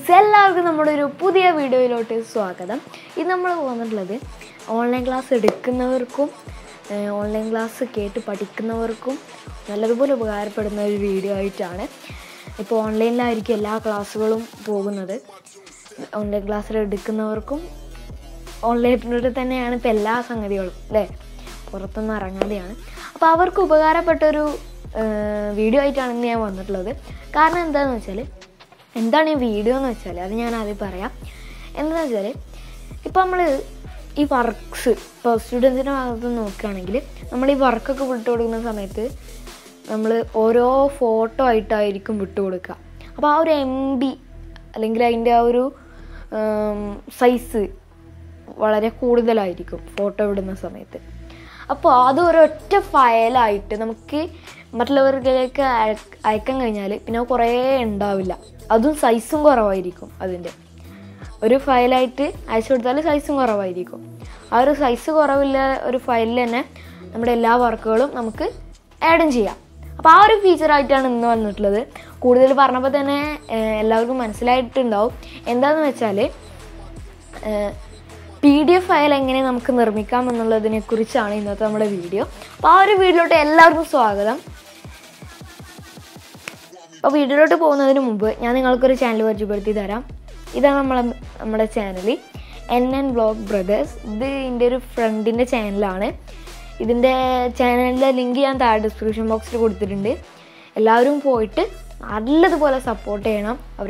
guys എല്ലാവർക്കും നമ്മുടെ ഒരു പുതിയ വീഡിയോയിലോട്ട് സ്വാഗതം ഇത് നമ്മൾ വന്നിട്ടുള്ളത് ഓൺലൈൻ ക്ലാസ് എടുക്കുന്നവർക്കും ഏഹ്, ഓൺലൈൻ ക്ലാസ് കേട്ട് പഠിക്കുന്നവർക്കും നല്ലതുപോലെ ഉപകാരപ്പെടുന്ന ഒരു വീഡിയോ ആയിട്ടാണ് ഇപ്പോൾ ഓൺലൈനിലായിരിക്കും എല്ലാ ക്ലാസ്സുകളും പോകുന്നത് ഓൺലൈൻ ക്ലാസ്സിൽ എടുക്കുന്നവർക്കും ഓൺലൈനിലൂടെ തന്നെയാണ് ഇപ്പോൾ എല്ലാ സംഗതികളും അല്ലേ പുറത്തൊന്നും ഇറങ്ങാതെയാണ് അപ്പോൾ അവർക്ക് ഉപകാരപ്പെട്ടൊരു ഏഹ്, വീഡിയോ ആയിട്ടാണ് ഇന്ന് ഞാൻ വന്നിട്ടുള്ളത് കാരണം എന്താണെന്ന് വെച്ചാൽ എന്താണ് ഈ വീഡിയോ എന്ന് വെച്ചാൽ അത് ഞാൻ ആദ്യം പറയാം എന്താണെന്ന് വെച്ചാൽ ഇപ്പോൾ നമ്മൾ ഈ വർക്ക്സ് ഇപ്പോൾ സ്റ്റുഡൻസിൻ്റെ ഭാഗത്ത് നോക്കുകയാണെങ്കിൽ നമ്മൾ ഈ വർക്കൊക്കെ വിട്ടു കൊടുക്കുന്ന സമയത്ത് നമ്മൾ ഓരോ ഫോട്ടോ ആയിട്ടായിരിക്കും വിട്ടു കൊടുക്കുക അപ്പോൾ ആ ഒരു എം ബി അല്ലെങ്കിൽ അതിൻ്റെ ആ ഒരു സൈസ് വളരെ കൂടുതലായിരിക്കും ഫോട്ടോ വിടുന്ന സമയത്ത് അപ്പോൾ അത് ഒരൊറ്റ ഫയലായിട്ട് നമുക്ക് മറ്റുള്ളവർക്കിലേക്ക് അയ- അയക്കാൻ കഴിഞ്ഞാൽ പിന്നെ അത് കുറേ ഉണ്ടാവില്ല അതും സൈസും കുറവായിരിക്കും അതിൻ്റെ ഒരു ഫയലായിട്ട് അയച്ചു കൊടുത്താൽ സൈസും കുറവായിരിക്കും ആ ഒരു സൈസ് കുറവില്ല ഒരു ഫയലിൽ തന്നെ നമ്മുടെ എല്ലാ വർക്കുകളും നമുക്ക് ആഡും ചെയ്യാം അപ്പോൾ ആ ഒരു ഫീച്ചറായിട്ടാണ് ഇന്ന് വന്നിട്ടുള്ളത് കൂടുതൽ പറഞ്ഞപ്പോൾ തന്നെ ഏഹ്, എല്ലാവർക്കും മനസ്സിലായിട്ടുണ്ടാവും എന്താണെന്ന് വെച്ചാൽ പി ഡി എഫ് ഫയൽ എങ്ങനെ നമുക്ക് നിർമ്മിക്കാം എന്നുള്ളതിനെ കുറിച്ചാണ് ഇന്നത്തെ നമ്മുടെ വീഡിയോ അപ്പോൾ ആ ഒരു വീഡിയോയിലോട്ട് എല്ലാവർക്കും സ്വാഗതം അപ്പോൾ വീഡിയോയിലോട്ട് പോകുന്നതിന് മുമ്പ് ഞാൻ നിങ്ങൾക്കൊരു ചാനൽ പരിചയപ്പെടുത്തി തരാം ഇതാണ് നമ്മളെ നമ്മുടെ channel N N blog brothers ഇത് എൻ്റെ ഒരു ഫ്രണ്ടിൻ്റെ ചാനലാണ് ഇതിൻ്റെ ചാനലിൻ്റെ ലിങ്ക് ഞാൻ താഴെ ഡിസ്ക്രിപ്ഷൻ ബോക്സിൽ കൊടുത്തിട്ടുണ്ട് എല്ലാവരും പോയിട്ട് നല്ലതുപോലെ സപ്പോർട്ട് ചെയ്യണം അവർ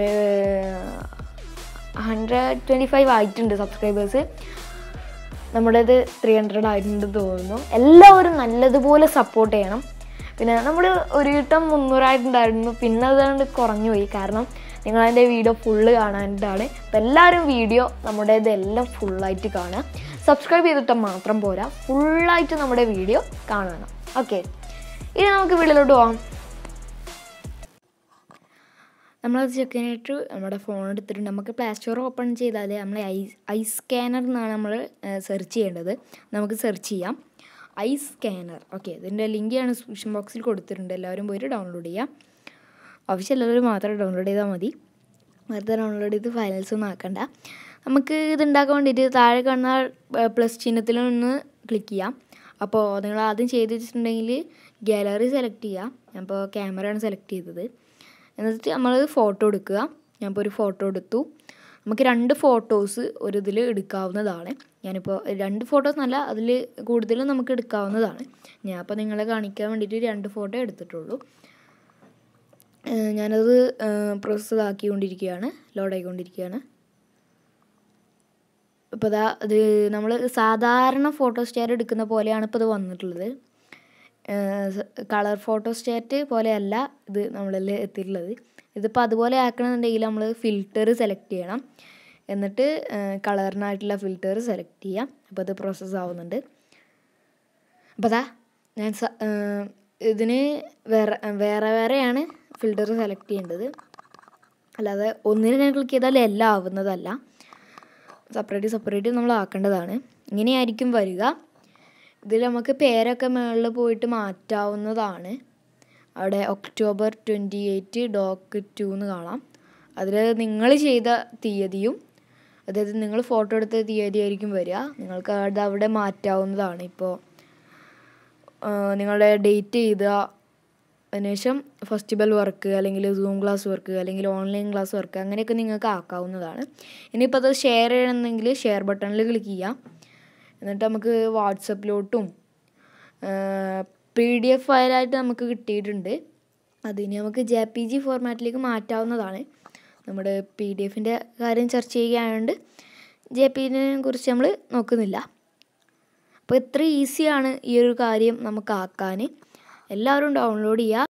ഹൺഡ്രഡ് ട്വൻറ്റി ഫൈവ് ആയിട്ടുണ്ട് സബ്സ്ക്രൈബേഴ്സ് നമ്മുടേത് ത്രീ ഹൺഡ്രഡ് ആയിട്ടുണ്ട് തോന്നുന്നു എല്ലാവരും നല്ലതുപോലെ സപ്പോർട്ട് ചെയ്യണം പിന്നെ നമ്മൾ ഒരു വട്ടം മുന്നൂറായിട്ടുണ്ടായിരുന്നു പിന്നെ അതുകൊണ്ട് കുറഞ്ഞു പോയി കാരണം നിങ്ങൾ അതിൻ്റെ വീഡിയോ ഫുള്ള് കാണാനായിട്ടാണ് അപ്പം എല്ലാവരും വീഡിയോ നമ്മുടേത് എല്ലാം ഫുള്ളായിട്ട് കാണുക സബ്സ്ക്രൈബ് ചെയ്തിട്ട് മാത്രം പോരാ ഫുള്ളായിട്ട് നമ്മുടെ വീഡിയോ കാണണം ഓക്കെ ഇനി നമുക്ക് വീഡിയോയിലോട്ട് പോകാം നമ്മളത് ചെക്ക് ചെയ്യാനായിട്ട് നമ്മുടെ ഫോൺ എടുത്തിട്ടുണ്ട് നമുക്ക് പ്ലേ സ്റ്റോർ ഓപ്പൺ ചെയ്താൽ നമ്മൾ ഐ ഐ സ്കാനർ എന്നാണ് നമ്മൾ സെർച്ച് ചെയ്യേണ്ടത് നമുക്ക് സെർച്ച് ചെയ്യാം ഐ സ്കാനർ ഓക്കെ ഇതിൻ്റെ ലിങ്ക് ഞാൻ ഡിസ്ക്രിപ്ഷൻ ബോക്സിൽ കൊടുത്തിട്ടുണ്ട് എല്ലാവരും പോയിട്ട് ഡൗൺലോഡ് ചെയ്യാം ഒഫീഷ്യൽ എല്ലാവരും മാത്രം ഡൗൺലോഡ് ചെയ്താൽ മതി വെറുതെ ഡൗൺലോഡ് ചെയ്ത് ഫയൽസ് ഒന്നും ആക്കണ്ട നമുക്ക് ഇത് ഉണ്ടാക്കാൻ വേണ്ടിയിട്ട് താഴെ കാണുന്ന പ്ലസ് ചിഹ്നത്തിലൊന്ന് ക്ലിക്ക് ചെയ്യാം അപ്പോൾ നിങ്ങൾ ആദ്യം ചെയ്ത് വെച്ചിട്ടുണ്ടെങ്കിൽ ഗാലറി സെലക്ട് ചെയ്യാം ഞാനിപ്പോൾ ക്യാമറയാണ് സെലക്ട് ചെയ്തത് എന്നിട്ട് നമ്മൾ ഫോട്ടോ എടുക്കുക ഞാനിപ്പോൾ ഒരു ഫോട്ടോ എടുത്തു നമുക്ക് രണ്ട് ഫോട്ടോസ് ഒരു ഇതിൽ എടുക്കാവുന്നതാണ് ഞാനിപ്പോൾ രണ്ട് ഫോട്ടോസ് നല്ല അതിൽ കൂടുതലും നമുക്ക് എടുക്കാവുന്നതാണ് ഞാൻ അപ്പോൾ നിങ്ങളെ കാണിക്കാൻ വേണ്ടിയിട്ട് രണ്ട് ഫോട്ടോ എടുത്തിട്ടുള്ളൂ ഏഹ് ഞാനത് പ്രോസസ്സ് ആക്കിക്കൊണ്ടിരിക്കുകയാണ് ലോഡായിക്കൊണ്ടിരിക്കുകയാണ് ഇപ്പോൾ ഇതാ ഇത് നമ്മൾ സാധാരണ ഫോട്ടോ സ്റ്റാറ്റ് എടുക്കുന്ന പോലെയാണ് ഇപ്പോൾ ഇത് വന്നിട്ടുള്ളത് കളർ ഫോട്ടോ സ്റ്റാറ്റ് പോലെയല്ല ഇത് നമ്മളിൽ എത്തിയിട്ടുള്ളത് ഇതിപ്പോൾ അതുപോലെ ആക്കണമെന്നുണ്ടെങ്കിൽ നമ്മൾ ഫിൽറ്റർ സെലക്ട് ചെയ്യണം എന്നിട്ട് കളറിനായിട്ടുള്ള ഫിൽറ്റർ സെലക്ട് ചെയ്യാം അപ്പോൾ അത് പ്രോസസ്സ് ആവുന്നുണ്ട് അപ്പോൾ അതാ ഞാൻ സ- ഏഹ് ഇതിന് വേറെ വേറെ വേറെയാണ് ഫിൽറ്റർ സെലക്ട് ചെയ്യേണ്ടത് അല്ലാതെ ഒന്നിന് ഞാൻ ക്ലിക്ക് ചെയ്താൽ എല്ലാം ആവുന്നതല്ല സെപ്പറേറ്റ് സെപ്പറേറ്റ് നമ്മൾ ആക്കേണ്ടതാണ് ഇങ്ങനെയായിരിക്കും വരിക ഇതിൽ നമുക്ക് പേരൊക്കെ മുകളിൽ പോയിട്ട് മാറ്റാവുന്നതാണ് അവിടെ October twenty eight doc two എന്ന് കാണാം അതിൽ നിങ്ങൾ ചെയ്ത തീയതിയും അതായത് നിങ്ങൾ ഫോട്ടോ എടുത്ത തീയതി ആയിരിക്കും വരിക നിങ്ങൾക്ക് അത് അവിടെ മാറ്റാവുന്നതാണ് ഇപ്പോൾ നിങ്ങളുടെ ഡേറ്റ് ചെയ്ത അതിനുശേഷം ഫെസ്റ്റിവൽ വർക്ക് അല്ലെങ്കിൽ സൂം ക്ലാസ് വർക്ക് അല്ലെങ്കിൽ ഓൺലൈൻ ക്ലാസ് വർക്ക് അങ്ങനെയൊക്കെ നിങ്ങൾക്ക് ആക്കാവുന്നതാണ് ഇനിയിപ്പോൾ അത് ഷെയർ ചെയ്യണമെന്നെങ്കിൽ ഷെയർ ബട്ടണിൽ ക്ലിക്ക് ചെയ്യാം എന്നിട്ട് നമുക്ക് വാട്സപ്പിലോട്ടും പി ഡി എഫ് ഫയലായിട്ട് നമുക്ക് കിട്ടിയിട്ടുണ്ട് അതിന് നമുക്ക് ജെ പി ജി ഫോർമാറ്റിലേക്ക് മാറ്റാവുന്നതാണ് നമ്മുടെ പി ഡി എഫിൻ്റെ കാര്യം ചർച്ച ചെയ്യുകയായതുകൊണ്ട് ജെ പിനെ കുറിച്ച് നമ്മൾ നോക്കുന്നില്ല അപ്പോൾ ഇത്ര ഈസിയാണ് ഈ ഒരു കാര്യം നമുക്ക് ആക്കാൻ എല്ലാവരും ഡൗൺലോഡ് ചെയ്യുക